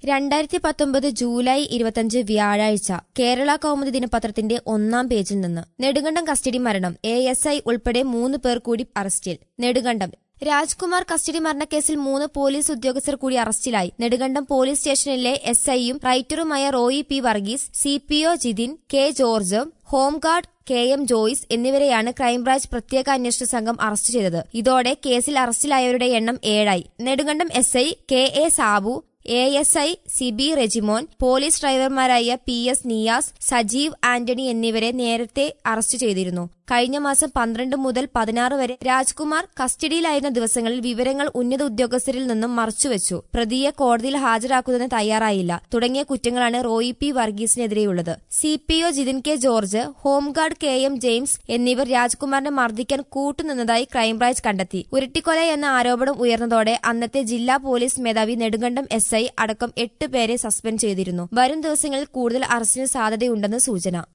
രണ്ടായിരത്തി പത്തൊമ്പത് ജൂലൈ ഇരുപത്തിയഞ്ച് വ്യാഴാഴ്ച കേരള കൗമുദി ദിനപത്രത്തിന്റെ ഒന്നാം പേജിൽ നിന്ന് നെടുങ്കണ്ടം കസ്റ്റഡി മരണം എ എസ് ഐ ഉൾപ്പെടെ മൂന്ന് പേർ കൂടി അറസ്റ്റിൽ നെടുങ്കണ്ടം രാജ്കുമാർ കസ്റ്റഡി മരണക്കേസിൽ മൂന്ന് പോലീസ് ഉദ്യോഗസ്ഥർ കൂടി അറസ്റ്റിലായി നെടുങ്കണ്ടം പോലീസ് സ്റ്റേഷനിലെ എസ് ഐയും റൈറ്ററുമായ Roy P Varghese C P O Jithin K George home guard K M Joyce എന്നിവരെയാണ് ക്രൈംബ്രാഞ്ച് പ്രത്യേക അന്വേഷണ സംഘം അറസ്റ്റ് ചെയ്തത് ഇതോടെ കേസിൽ അറസ്റ്റിലായവരുടെ എണ്ണം ഏഴായി Nedumkandam S I K A Sabu A S I Sibi Rejimon police ഡ്രൈവർമാരായ പി എസ് നിയാസ് സജീവ് ആന്റണി എന്നിവരെ നേരത്തെ അറസ്റ്റ് ചെയ്തിരുന്നു കഴിഞ്ഞ മാസം പന്ത്രണ്ട് മുതൽ പതിനാറ് വരെ രാജ്കുമാർ കസ്റ്റഡിയിലായിരുന്ന ദിവസങ്ങളിൽ വിവരങ്ങൾ ഉന്നത ഉദ്യോഗസ്ഥരിൽ നിന്നും മറച്ചുവെച്ചു പ്രതിയെ കോടതിയിൽ ഹാജരാക്കുന്നതിന് തയ്യാറായില്ല തുടങ്ങിയ കുറ്റങ്ങളാണ് റോയി പി വർഗീസിനെതിരെയുള്ളത് C P O Jithin K George home guard K M James എന്നിവർ രാജ്കുമാറിനെ മർദ്ദിക്കാൻ കൂട്ടുനിന്നതായി ക്രൈംബ്രാഞ്ച് കണ്ടെത്തി ഉരുട്ടിക്കൊല എന്ന ആരോപണം ഉയർന്നതോടെ അന്നത്തെ ജില്ലാ പോലീസ് മേധാവി നെടുങ്കണ്ടം എസ് ഐ അടക്കം എട്ട് പേരെ സസ്പെൻഡ് ചെയ്തിരുന്നു വരും ദിവസങ്ങളിൽ കൂടുതൽ അറസ്റ്റിന് സാധ്യതയുണ്ടെന്ന് സൂചന